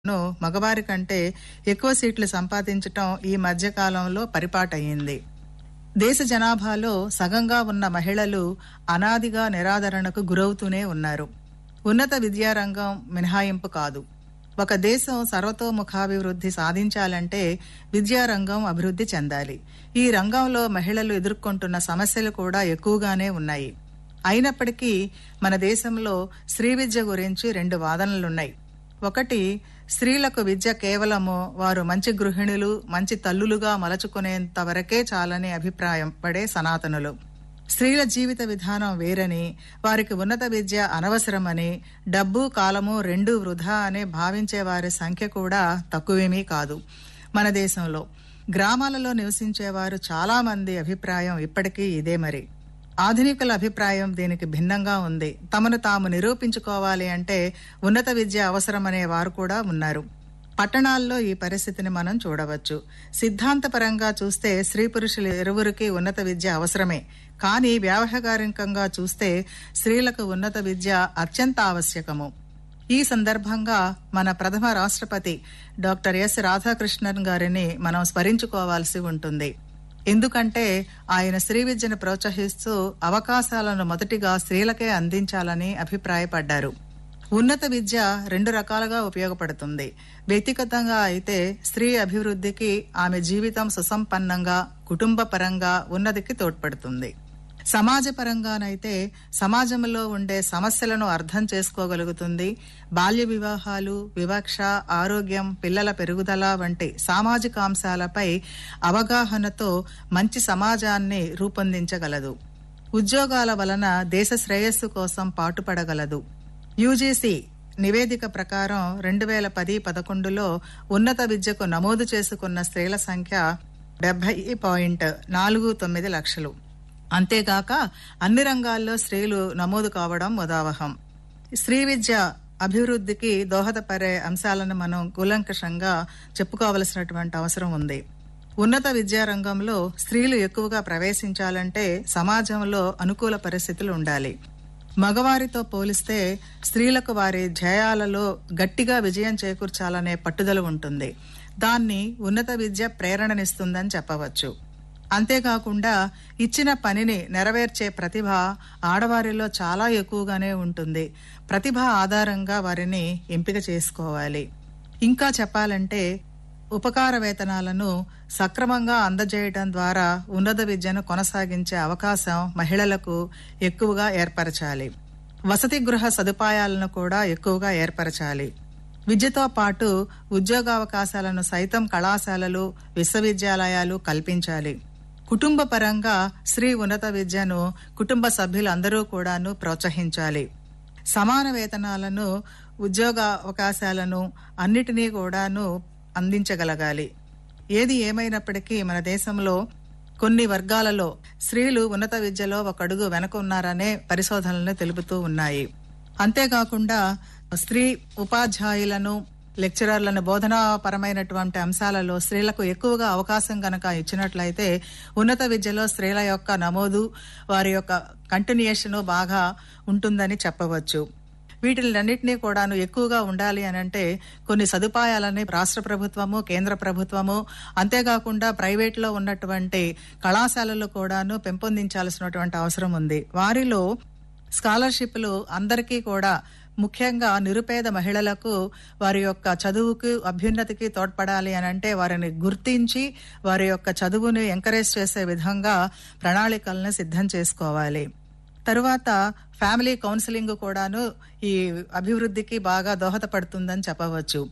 ను మగవారి కంటే ఎక్కువ సీట్లు సంపాదించటం ఈ మధ్య కాలంలో పరిపాటయ్యింది దేశ జనాభాలో సగంగా ఉన్న మహిళలు అనాదిగా నిరాదరణకు గురవుతూనే ఉన్నారు ఉన్నత విద్యారంగం మినహాయింపు కాదు ఒక దేశం సర్వతోముఖాభివృద్ధి సాధించాలంటే విద్యారంగం అభివృద్ధి చెందాలి ఈ రంగంలో మహిళలు ఎదుర్కొంటున్న సమస్యలు కూడా ఎక్కువగానే ఉన్నాయి అయినప్పటికీ మన దేశంలో స్త్రీ విద్య గురించి రెండు వాదనలున్నాయి ఒకటి స్త్రీలకు విద్య కేవలము వారు మంచి గృహిణులు మంచి తల్లులుగా మలచుకునేంత వరకే చాలని అభిప్రాయం పడే సనాతనులు స్త్రీల జీవిత విధానం వేరని వారికి ఉన్నత విద్య అనవసరమని డబ్బు కాలము రెండూ వృధా అని భావించే వారి సంఖ్య కూడా తక్కువేమీ కాదు మన దేశంలో గ్రామాలలో నివసించేవారు చాలా మంది అభిప్రాయం ఇప్పటికీ ఇదే మరి ఆధునికుల అభిప్రాయం దీనికి భిన్నంగా ఉంది తమను తాము నిరూపించుకోవాలి అంటే ఉన్నత విద్య అవసరమనే వారు కూడా ఉన్నారు పట్టణాల్లో ఈ పరిస్థితిని మనం చూడవచ్చు సిద్ధాంతపరంగా చూస్తే స్త్రీ పురుషులు ఇరువురికి ఉన్నత విద్య అవసరమే కానీ వ్యావహారికంగా చూస్తే స్త్రీలకు ఉన్నత విద్య అత్యంత ఆవశ్యకము ఈ సందర్భంగా మన ప్రథమ రాష్ట్రపతి డాక్టర్ ఎస్ రాధాకృష్ణన్ గారిని మనం స్మరించుకోవాల్సి ఉంటుంది ఎందుకంటే ఆయన స్త్రీ విద్యను ప్రోత్సహిస్తూ అవకాశాలను మొదటిగా స్త్రీలకే అందించాలని అభిప్రాయపడ్డారు ఉన్నత విద్య రెండు రకాలుగా ఉపయోగపడుతుంది వ్యక్తిగతంగా అయితే స్త్రీ అభివృద్ధికి ఆమె జీవితం సుసంపన్నంగా కుటుంబ పరంగా ఉన్నతికి తోడ్పడుతుంది సమాజ పరంగానైతే సమాజంలో ఉండే సమస్యలను అర్థం చేసుకోగలుగుతుంది బాల్య వివాహాలు వివక్ష ఆరోగ్యం పిల్లల పెరుగుదల వంటి సామాజిక అంశాలపై అవగాహనతో మంచి సమాజాన్ని రూపొందించగలదు ఉద్యోగాల వలన దేశ శ్రేయస్సు కోసం పాటుపడగలదు యూజీసీ నివేదిక ప్రకారం రెండు వేల పది పదకొండులో ఉన్నత విద్యకు నమోదు చేసుకున్న స్త్రీల సంఖ్య డెబ్బై పాయింట్ నాలుగు తొమ్మిది లక్షలు అంతేగాక అన్ని రంగాల్లో స్త్రీలు నమోదు కావడం ముదావహం స్త్రీ విద్య అభివృద్ధికి దోహదపడే అంశాలను మనం కూలంకషంగా చెప్పుకోవలసినటువంటి అవసరం ఉంది ఉన్నత విద్యా రంగంలో స్త్రీలు ఎక్కువగా ప్రవేశించాలంటే సమాజంలో అనుకూల పరిస్థితులు ఉండాలి మగవారితో పోలిస్తే స్త్రీలకు వారి జయాలలో గట్టిగా విజయం చేకూర్చాలనే పట్టుదల ఉంటుంది దాన్ని ఉన్నత విద్య ప్రేరణనిస్తుందని చెప్పవచ్చు అంతేకాకుండా ఇచ్చిన పనిని నెరవేర్చే ప్రతిభ ఆడవారిలో చాలా ఎక్కువగానే ఉంటుంది ప్రతిభ ఆధారంగా వారిని ఎంపిక చేసుకోవాలి ఇంకా చెప్పాలంటే ఉపకార వేతనాలను సక్రమంగా అందజేయడం ద్వారా ఉన్నత విద్యను కొనసాగించే అవకాశం మహిళలకు ఎక్కువగా ఏర్పరచాలి వసతి గృహ సదుపాయాలను కూడా ఎక్కువగా ఏర్పరచాలి విద్యతో పాటు ఉద్యోగావకాశాలను సైతం కళాశాలలు విశ్వవిద్యాలయాలు కల్పించాలి కుటుంబ పరంగా స్త్రీ ఉన్నత విద్యను కుటుంబ సభ్యులందరూ కూడాను ప్రోత్సహించాలి సమాన వేతనాలను ఉద్యోగ అవకాశాలను అన్నిటినీ కూడాను అందించగలగాలి ఏది ఏమైనప్పటికీ మన దేశంలో కొన్ని వర్గాలలో స్త్రీలు ఉన్నత విద్యలో ఒక అడుగు వెనక ఉన్నారనే పరిశోధనలు తెలుపుతూ ఉన్నాయి అంతేకాకుండా స్త్రీ ఉపాధ్యాయులను లెక్చరర్లను బోధనాపరమైనటువంటి అంశాలలో స్త్రీలకు ఎక్కువగా అవకాశం గనక ఇచ్చినట్లయితే ఉన్నత విద్యలో స్త్రీల యొక్క నమోదు వారి యొక్క కంటిన్యూషన్ బాగా ఉంటుందని చెప్పవచ్చు వీటిలన్నింటినీ కూడాను ఎక్కువగా ఉండాలి అని అంటే కొన్ని సదుపాయాలని రాష్ట్ర ప్రభుత్వము కేంద్ర ప్రభుత్వము అంతేకాకుండా ప్రైవేట్ లో ఉన్నటువంటి కళాశాలలు కూడాను పెంపొందించాల్సినటువంటి అవసరం ఉంది వారిలో స్కాలర్షిప్లు అందరికీ కూడా ముఖ్యంగా నిరుపేద మహిళలకు వారి యొక్క చదువుకు అభ్యున్నతికి తోడ్పడాలి అని అంటే వారిని గుర్తించి వారి యొక్క చదువుని ఎంకరేజ్ చేసే విధంగా ప్రణాళికలను సిద్ధం చేసుకోవాలి తరువాత ఫ్యామిలీ కౌన్సిలింగ్ కూడాను ఈ అభివృద్ధికి బాగా దోహదపడుతుందని చెప్పవచ్చు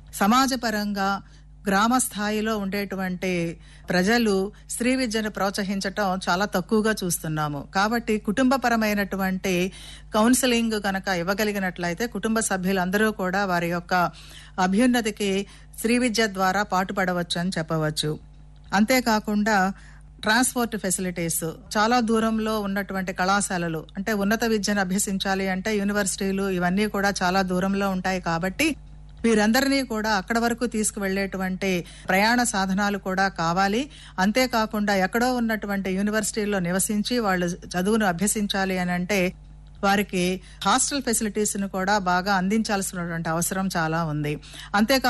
సమాజపరంగా గ్రామ స్థాయిలో ఉండేటువంటి ప్రజలు స్త్రీ విద్యను ప్రోత్సహించటం చాలా తక్కువగా చూస్తున్నాము కాబట్టి కుటుంబపరమైనటువంటి కౌన్సిలింగ్ కనుక ఇవ్వగలిగినట్లయితే కుటుంబ సభ్యులందరూ కూడా వారి యొక్క అభ్యున్నతికి స్త్రీ విద్య ద్వారా పాటుపడవచ్చు అని చెప్పవచ్చు అంతేకాకుండా ట్రాన్స్పోర్ట్ ఫెసిలిటీస్ చాలా దూరంలో ఉన్నటువంటి కళాశాలలు అంటే ఉన్నత విద్యను అభ్యసించాలి అంటే యూనివర్సిటీలు ఇవన్నీ కూడా చాలా దూరంలో ఉంటాయి కాబట్టి వీరందరినీ కూడా అక్కడ వరకు తీసుకువెళ్లేటువంటి ప్రయాణ సాధనాలు కూడా కావాలి అంతేకాకుండా ఎక్కడో ఉన్నటువంటి యూనివర్సిటీల్లో నివసించి వాళ్ళు చదువును అభ్యసించాలి అని అంటే వారికి హాస్టల్ ఫెసిలిటీస్ ను కూడా బాగా అందించాల్సినటువంటి అవసరం చాలా ఉంది అంతేకాదు